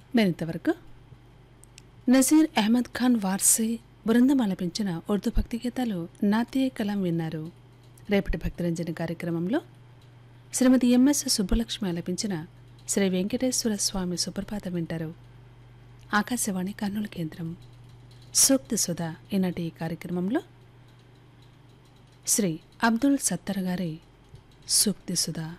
మరింతవరకు నజీర్ అహ్మద్ ఖాన్ వార్సీ బృందం ఆలపించిన ఉర్దూ భక్తి గీతాలు నాతీయ కలాం విన్నారు రేపటి భక్తిరంజని కార్యక్రమంలో శ్రీమతి ఎంఎస్ సుబ్బలక్ష్మి ఆలపించిన శ్రీ వెంకటేశ్వర స్వామి సుప్రభాతం వింటారు ఆకాశవాణి కర్నూలు కేంద్రం సూక్తి సుధా ఈనాటి ఈ కార్యక్రమంలో శ్రీ అబ్దుల్ సత్తర్ గారి సూక్తి సుధా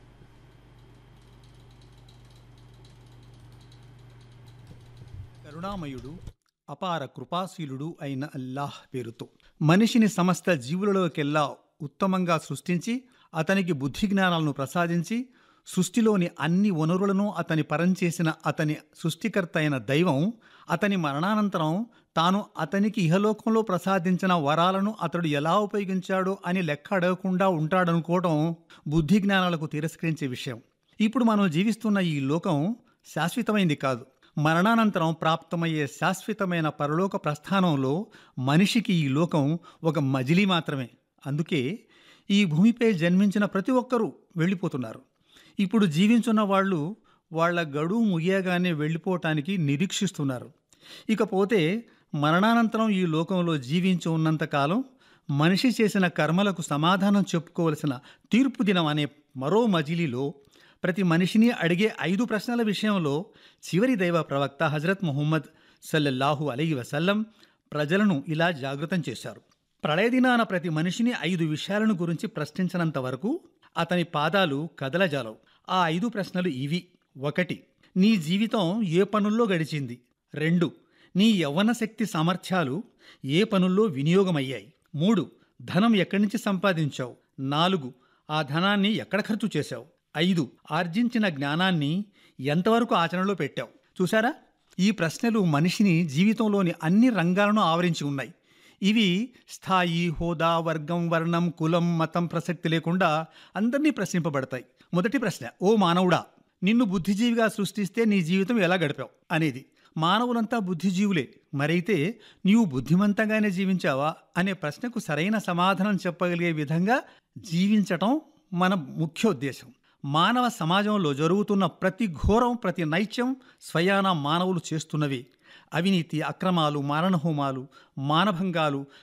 కరుణామయుడు అపార కృపాశీలుడు అయిన అల్లాహ్ పేరుతో మనిషిని సమస్త జీవులలోకెల్లా ఉత్తమంగా సృష్టించి అతనికి బుద్ధి జ్ఞానాలను ప్రసాదించి సృష్టిలోని అన్ని వనరులను అతని పరంచేసిన అతని సృష్టికర్త అయిన దైవం అతని మరణానంతరం తాను అతనికి ఇహలోకంలో ప్రసాదించిన వరాలను అతడు ఎలా ఉపయోగించాడో అని లెక్క అడగకుండా ఉంటాడనుకోవడం బుద్ధి జ్ఞానాలకు తిరస్కరించే విషయం ఇప్పుడు మనం జీవిస్తున్న ఈ లోకం శాశ్వతమైంది కాదు మరణానంతరం ప్రాప్తమయ్యే శాశ్వతమైన పరలోక ప్రస్థానంలో మనిషికి ఈ లోకం ఒక మజిలీ మాత్రమే అందుకే ఈ భూమిపై జన్మించిన ప్రతి ఒక్కరూ వెళ్ళిపోతున్నారు ఇప్పుడు జీవించున్న వాళ్ళు వాళ్ళ గడువు ముగియగానే వెళ్ళిపోవటానికి నిరీక్షిస్తున్నారు ఇకపోతే మరణానంతరం ఈ లోకంలో జీవించి ఉన్నంతకాలం మనిషి చేసిన కర్మలకు సమాధానం చెప్పుకోవలసిన తీర్పు దినం అనే మరో మజిలీలో ప్రతి మనిషిని అడిగే ఐదు ప్రశ్నల విషయంలో చివరి దైవ ప్రవక్త హజరత్ ముహమ్మద్ సల్లల్లాహు అలీ వసల్లం ప్రజలను ఇలా జాగృతం చేశారు ప్రళయ దినాన ప్రతి మనిషిని ఐదు విషయాలను గురించి ప్రశ్నించినంత వరకు అతని పాదాలు కదలజాలవు ఆ ఐదు ప్రశ్నలు ఇవి ఒకటి నీ జీవితం ఏ పనుల్లో గడిచింది రెండు నీ యవ్వన శక్తి సామర్థ్యాలు ఏ పనుల్లో వినియోగమయ్యాయి మూడు ధనం ఎక్కడి నుంచి సంపాదించావు నాలుగు ఆ ధనాన్ని ఎక్కడ ఖర్చు చేశావు ఐదు ఆర్జించిన జ్ఞానాన్ని ఎంతవరకు ఆచరణలో పెట్టావు చూసారా ఈ ప్రశ్నలు మనిషిని జీవితంలోని అన్ని రంగాలను ఆవరించి ఉన్నాయి ఇవి స్థాయి హోదా వర్గం వర్ణం కులం మతం ప్రసక్తి లేకుండా అందరినీ ప్రశ్నింపబడతాయి మొదటి ప్రశ్న ఓ మానవుడా నిన్ను బుద్ధిజీవిగా సృష్టిస్తే నీ జీవితం ఎలా గడిపావు అనేది మానవులంతా బుద్ధిజీవులే మరైతే నీవు బుద్ధిమంతంగానే జీవించావా అనే ప్రశ్నకు సరైన సమాధానం చెప్పగలిగే విధంగా జీవించటం మన ముఖ్య ఉద్దేశం మానవ సమాజంలో జరుగుతున్న ప్రతి ఘోరం ప్రతి నైత్యం స్వయాన మానవులు చేస్తున్నవి అవినీతి అక్రమాలు మారణహోమాలు మానభంగాలు